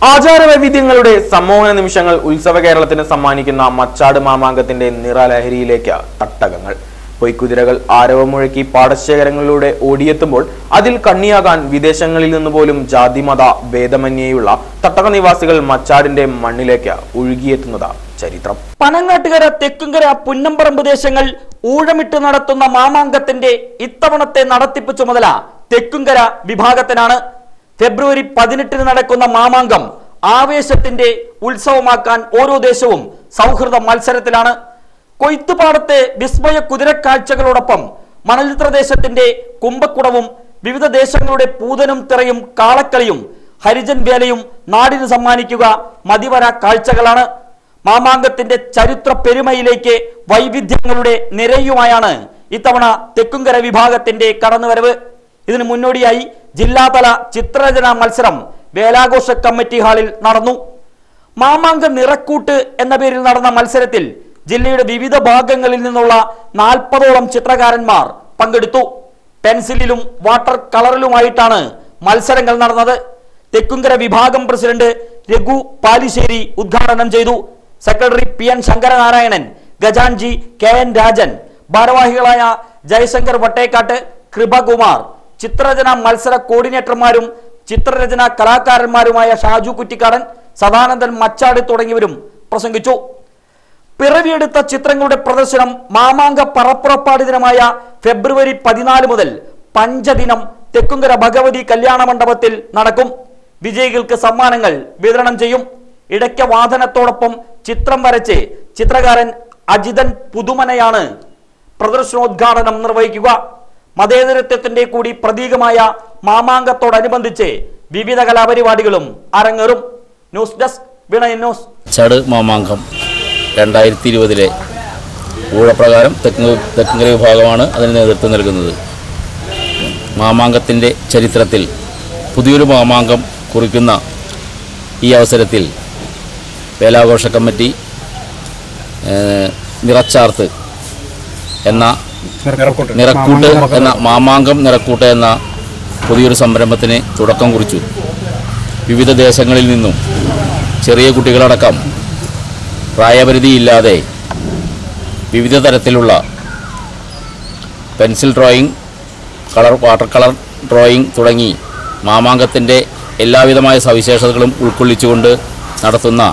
ആചാരവൈവിധ്യങ്ങളുടെ സമ്മോഹന നിമിഷങ്ങൾ ഉത്സവ കേരളത്തിന് സമ്മാനിക്കുന്ന മച്ചാട് മാമാങ്കത്തിന്റെ നിറലഹരിയിലേക്ക് തട്ടകങ്ങൾ പൊയ്ക്കുതിരകൾ ആരവം മുഴക്കി പാടശേഖരങ്ങളിലൂടെ ഓടിയെത്തുമ്പോൾ അതിൽ കണ്ണിയാകാൻ വിദേശങ്ങളിൽ നിന്ന് പോലും ജാതിമത ഭേദമന്യേയുള്ള തട്ടക നിവാസികൾ മച്ചാടിന്റെ മണ്ണിലേക്ക് ഒഴുകിയെത്തുന്നത് ചരിത്രം പനങ്ങാട്ടുകര തെക്കുംകര പുന്നമ്പറമ്പ് ദേശങ്ങൾ ഊഴമിട്ട് നടത്തുന്ന മാമാങ്കത്തിന്റെ ഇത്തവണത്തെ നടത്തിപ്പ് ചുമതല തെക്കുംകര വിഭാഗത്തിനാണ് ഫെബ്രുവരി പതിനെട്ടിന് നടക്കുന്ന മാമാങ്കം ആവേശത്തിന്റെ ഉത്സവമാക്കാൻ ഓരോ ദേശവും സൗഹൃദ മത്സരത്തിലാണ് കൊയ്ത്തുപാടത്തെ വിസ്മയ കുതിരക്കാഴ്ചകളോടൊപ്പം മണലിത്ര ദേശത്തിന്റെ കുംഭക്കുടവും വിവിധ ദേശങ്ങളുടെ പൂതനും തിറയും കാളക്കളിയും ഹരിജൻ വേലയും നാടിന് സമ്മാനിക്കുക മതിവര കാഴ്ചകളാണ് മാമാങ്കത്തിന്റെ ചരിത്ര പെരുമയിലേക്ക് വൈവിധ്യങ്ങളുടെ നിരയുമായാണ് ഇത്തവണ തെക്കുംകര വിഭാഗത്തിന്റെ കടന്നുവരവ് ഇതിനു മുന്നോടിയായി ജില്ലാതല ചിത്രരചനാ മത്സരം വേലാഘോഷ കമ്മിറ്റി ഹാളിൽ നടന്നു മാമാങ്ക നിറക്കൂട്ട് എന്ന പേരിൽ നടന്ന മത്സരത്തിൽ ജില്ലയുടെ വിവിധ ഭാഗങ്ങളിൽ നിന്നുള്ള നാൽപ്പതോളം ചിത്രകാരന്മാർ പങ്കെടുത്തു പെൻസിലിലും വാട്ടർ കളറിലുമായിട്ടാണ് മത്സരങ്ങൾ നടന്നത് തെക്കുംകര വിഭാഗം പ്രസിഡന്റ് രഘു പാലിശ്ശേരി ഉദ്ഘാടനം ചെയ്തു സെക്രട്ടറി പി എൻ ശങ്കരനാരായണൻ ഗജാൻജി കെ എൻ രാജൻ ഭാരവാഹികളായ ജയശങ്കർ വട്ടേക്കാട്ട് കൃപകുമാർ ചിത്രരചന മത്സര കോർഡിനേറ്റർമാരും ചിത്രരചന കലാകാരന്മാരുമായ ഷാജു കുറ്റിക്കാടൻ സദാനന്ദൻ മച്ചാട് തുടങ്ങിയവരും പ്രസംഗിച്ചു പിറവിയെടുത്ത ചിത്രങ്ങളുടെ പ്രദർശനം മാമാങ്ക പറപ്പുറപ്പാട് ദിനമായ ഫെബ്രുവരി പതിനാല് മുതൽ പഞ്ചദിനം തെക്കുംകര ഭഗവതി കല്യാണ മണ്ഡപത്തിൽ നടക്കും വിജയികൾക്ക് സമ്മാനങ്ങൾ വിതരണം ചെയ്യും ഇടയ്ക്ക വാദനത്തോടൊപ്പം ചിത്രം വരച്ച് ചിത്രകാരൻ അജിതൻ പുതുമനയാണ് പ്രദർശനോദ്ഘാടനം നിർവഹിക്കുക മതേതരത്വത്തിന്റെ കൂടി പ്രതീകമായ മാമാങ്കത്തോടനുബന്ധിച്ച് വിവിധ കലാപരിപാടികളും അരങ്ങേറും ന്യൂസ് ഡെസ്ക് വിണയ ന്യൂസ് ചട് മാമാങ്കം രണ്ടായിരത്തി ഇരുപതിലെ ഊഴപ്രകാരം തെക്ക് തെക്കങ്കര വിഭാഗമാണ് അതിന് നേതൃത്വം നൽകുന്നത് മാമാങ്കത്തിൻ്റെ ചരിത്രത്തിൽ പുതിയൊരു മാമാങ്കം കുറിക്കുന്ന ഈ അവസരത്തിൽ വേലാഘോഷ കമ്മിറ്റി ഏഹ്, നിറച്ചാർത്ത് എന്ന നിറക്കൂട്ട് എന്ന മാമാങ്കം നിറക്കൂട്ട് എന്ന പുതിയൊരു സംരംഭത്തിന് തുടക്കം കുറിച്ചു വിവിധ ദേശങ്ങളിൽ നിന്നും ചെറിയ കുട്ടികളടക്കം പ്രായപരിധിയില്ലാതെ വിവിധ തരത്തിലുള്ള pencil drawing colour water colour drawing തുടങ്ങി മാമാങ്കത്തിൻ്റെ എല്ലാവിധമായ സവിശേഷതകളും ഉൾക്കൊള്ളിച്ചുകൊണ്ട് നടത്തുന്ന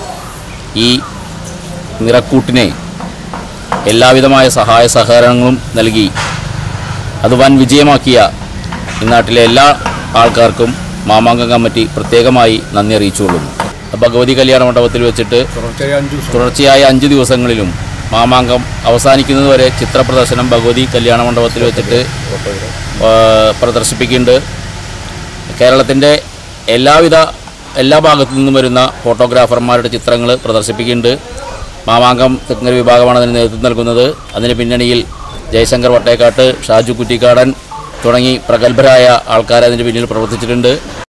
ഈ നിറക്കൂട്ടിനെ എല്ലാവിധമായ സഹായ സഹകരണങ്ങളും നൽകി അത് വൻ വിജയമാക്കിയ ഈ നാട്ടിലെ എല്ലാ ആൾക്കാർക്കും മാമാങ്കം കമ്മിറ്റി പ്രത്യേകമായി നന്ദി അറിയിച്ചുകൊള്ളുന്നു ഭഗവതി കല്യാണ മണ്ഡപത്തിൽ വെച്ചിട്ട് തുടർച്ചയായ അഞ്ച് ദിവസങ്ങളിലും മാമാങ്കം അവസാനിക്കുന്നതുവരെ ചിത്ര പ്രദർശനം ഭഗവതി കല്യാണ മണ്ഡപത്തിൽ വെച്ചിട്ട് ആ, പ്രദർശിപ്പിക്കുന്നുണ്ട് കേരളത്തിൻ്റെ എല്ലാവിധ എല്ലാ ഭാഗത്തു നിന്നും വരുന്ന ഫോട്ടോഗ്രാഫർമാരുടെ ചിത്രങ്ങൾ പ്രദർശിപ്പിക്കുന്നുണ്ട് മാമാങ്കം തെക്കൻ വിഭാഗമാണ് അതിന് നേതൃത്വം നൽകുന്നത് അതിന് പിന്നണിയിൽ ജയശങ്കർ വട്ടേക്കാട്ട് ഷാജു കുറ്റിക്കാടൻ തുടങ്ങി പ്രഗത്ഭരായ ആൾക്കാർ അതിന് പിന്നിൽ പ്രവർത്തിച്ചിട്ടുണ്ട്